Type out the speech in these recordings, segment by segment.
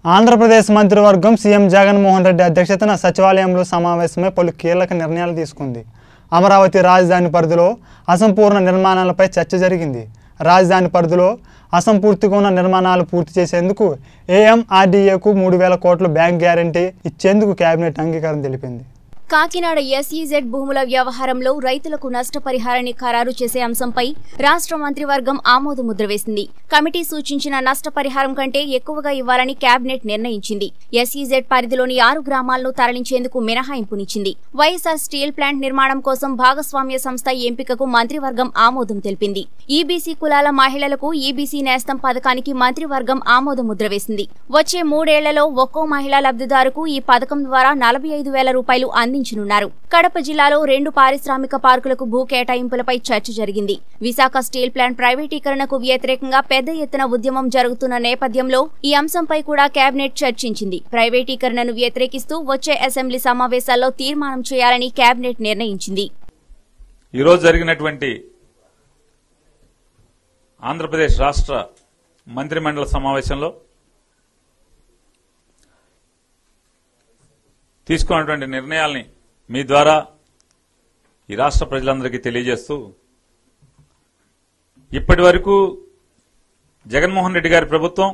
ఆంధ్రప్రదేశ్ మంత్రివర్గం సీఎం జగన్మోహన్ రెడ్డి అధ్యక్షతన సచివాలయంలో సమావేశమై పలు కీలక నిర్ణయాలు తీసుకుంది అమరావతి రాజధాని పరిధిలో అసంపూర్ణ నిర్మాణాలపై చర్చ జరిగింది రాజధాని పరిధిలో అసంపూర్తిగా ఉన్న నిర్మాణాలు పూర్తి చేసేందుకు ఏఎంఆర్డీఏకు మూడు వేల కోట్ల బ్యాంక్ గ్యారంటీ ఇచ్చేందుకు కేబినెట్ అంగీకారం తెలిపింది కాకినాడ ఎస్ఈజెడ్ భూముల వ్యవహారంలో రైతులకు నష్టపరిహారాన్ని ఖరారు చేసే అంశంపై రాష్ట్ర మంత్రివర్గం ఆమోద ముద్ర వేసింది కమిటీ సూచించిన నష్టపరిహారం కంటే ఎక్కువగా ఇవ్వాలని కేబినెట్ నిర్ణయించింది ఎస్ఈజెడ్ పరిధిలోని ఆరు గ్రామాలను తరలించేందుకు మినహాయింపునిచ్చింది వైఎస్ఆర్ స్టీల్ ప్లాంట్ నిర్మాణం కోసం భాగస్వామ్య సంస్థ ఎంపికకు మంత్రివర్గం ఆమోదం తెలిపింది ఈబీసీ కులాల మహిళలకు ఈబీసీ నేస్తం పథకానికి మంత్రివర్గం ఆమోద ముద్ర వేసింది వచ్చే మూడేళ్లలో ఒక్కో మహిళా లబ్ధిదారుకు ఈ పథకం ద్వారా నలభై ఐదు వేల రూపాయలు అందించనున్నారు కడప జిల్లాలో రెండు పారిశ్రామిక పార్కులకు భూ కేటాయింపులపై చర్చ జరిగింది విశాఖ స్టీల్ ప్లాంట్ ప్రైవేటీకరణకు వ్యతిరేకంగా పెద్ద ఎత్తున ఉద్యమం జరుగుతున్న నేపథ్యంలో ఈ అంశంపై కూడా కేబినెట్ చర్చించింది ప్రైవేటీకరణను వ్యతిరేకిస్తూ వచ్చే అసెంబ్లీ సమావేశాల్లో తీర్మానం చేయాలని కేబినెట్ నిర్ణయించింది ఈరోజు జరిగినటువంటి ఆంధ్రప్రదేశ్ రాష్ట్ర మంత్రిమండలి సమావేశంలో తీసుకున్నటువంటి నిర్ణయాల్ని మీ ద్వారా ఈ రాష్ట్ర ప్రజలందరికీ తెలియజేస్తూ ఇప్పటి వరకు జగన్మోహన్ రెడ్డి గారి ప్రభుత్వం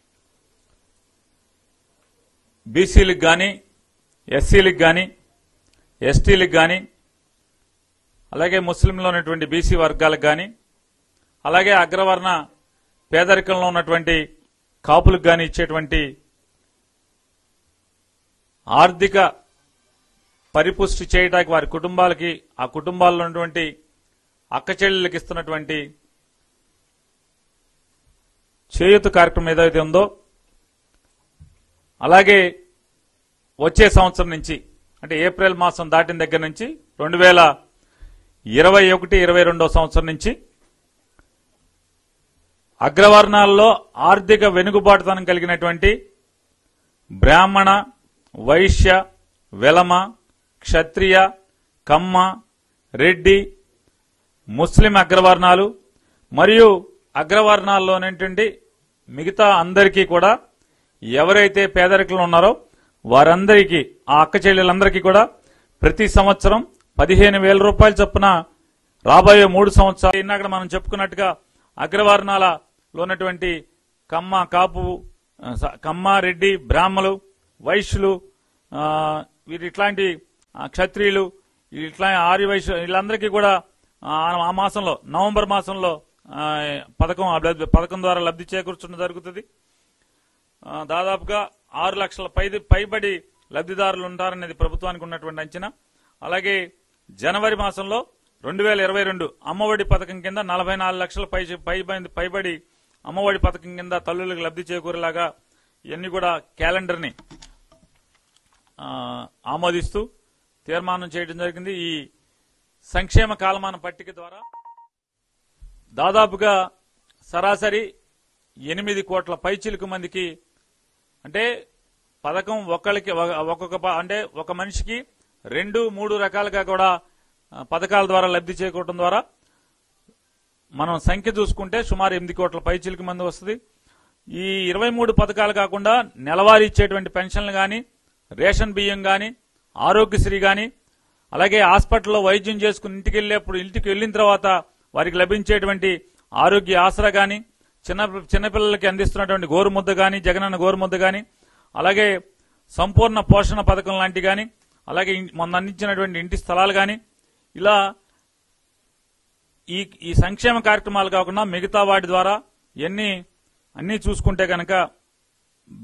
బీసీలకు కానీ ఎస్సీలకు కానీ ఎస్టీలకు కానీ అలాగే ముస్లింలో ఉన్నటువంటి బీసీ వర్గాలకు కానీ అలాగే అగ్రవర్ణ పేదరికంలో ఉన్నటువంటి కాపులకు కానీ ఇచ్చేటువంటి ఆర్థిక పరిపుష్టి చేయడానికి వారి కుటుంబాలకి ఆ కుటుంబాల్లో ఉన్నటువంటి అక్క చెల్లెళ్ళకి ఇస్తున్నటువంటి చేయూత కార్యక్రమం ఏదైతే ఉందో అలాగే వచ్చే సంవత్సరం నుంచి అంటే ఏప్రిల్ మాసం దాటిన దగ్గర నుంచి రెండు వేల ఇరవై ఒకటి ఇరవై రెండో సంవత్సరం నుంచి అగ్రవర్ణాల్లో ఆర్థిక వెనుకబాటుతనం కలిగినటువంటి బ్రాహ్మణ వైశ్య వెలమ క్షత్రియ కమ్మ రెడ్డి ముస్లిం అగ్రవర్ణాలు మరియు అగ్రవర్ణాల్లోనేటువంటి మిగతా అందరికీ కూడా ఎవరైతే పేదరికంలో ఉన్నారో వారందరికీ ఆ అక్క చెల్లెలందరికీ కూడా ప్రతి సంవత్సరం పదిహేను వేల రూపాయల చొప్పున రాబోయే మూడు సంవత్సరాలు ఇందాక మనం చెప్పుకున్నట్టుగా అగ్రవర్ణాలలో ఉన్నటువంటి కమ్మ కాపు ఆ, స- కమ్మ రెడ్డి బ్రాహ్మలు వైశ్యులు ఆ, వీరు ఇట్లాంటి ఆ, క్షత్రియులు ఇట్లా ఆర్య వైశ్య వీళ్ళందరికీ కూడా ఆ, ఆ మాసంలో నవంబర్ మాసంలో ఆ, పథకం అభి- పథకం ద్వారా లబ్ధి చేకూర్చడం జరుగుతుంది ఆ, దాదాపుగా ఆరు లక్షల పై పైబడి లబ్ధిదారులు ఉంటారనేది ప్రభుత్వానికి ఉన్నటువంటి అంచనా అలాగే జనవరి మాసంలో రెండు వేల ఇరవై రెండు అమ్మఒడి పథకం కింద నలభై నాలుగు లక్షల పై పైబడి పైబడి అమ్మఒడి పథకం కింద తల్లులకు లబ్ధి చేకూరేలాగా ఇవన్నీ కూడా క్యాలెండర్ని ఆ, ఆమోదిస్తూ తీర్మానం చేయడం జరిగింది ఈ సంక్షేమ కాలమాన పట్టిక ద్వారా దాదాపుగా సరాసరి ఎనిమిది కోట్ల పైచిలుకు మందికి అంటే పథకం ఒక్కరికి ఒక- ఒక్కొక్క ప- అంటే ఒక మనిషికి రెండు మూడు రకాలుగా కూడా ఆ, పథకాల ద్వారా లబ్ధి చేకూరడం ద్వారా మనం సంఖ్య చూసుకుంటే సుమారు ఎనిమిది కోట్ల పైచిలుకు మంది వస్తుంది ఈ ఇరవై మూడు పథకాలు కాకుండా నెలవారీ ఇచ్చేటువంటి పెన్షన్లు గాని రేషన్ బియ్యం గాని ఆరోగ్యశ్రీ గాని అలాగే హాస్పిటల్లో వైద్యం చేసుకుని ఇంటికి వెళ్ళేప్పుడు ఇంటికి వెళ్ళిన తర్వాత వారికి లభించేటువంటి ఆరోగ్య ఆసరా గాని చిన్న చిన్నపిల్లలకి అందిస్తున్నటువంటి గోరుముద్ద గాని జగనన్న గోరుముద్ద గాని అలాగే సంపూర్ణ పోషణ పథకం లాంటి గాని అలాగే ఇన్- మొన్న అందించినటువంటి ఇంటి స్థలాలు గాని ఇలా ఈ ఈ సంక్షేమ కార్యక్రమాలు కాకుండా మిగతా వాటి ద్వారా ఎన్ని అన్ని చూసుకుంటే కనుక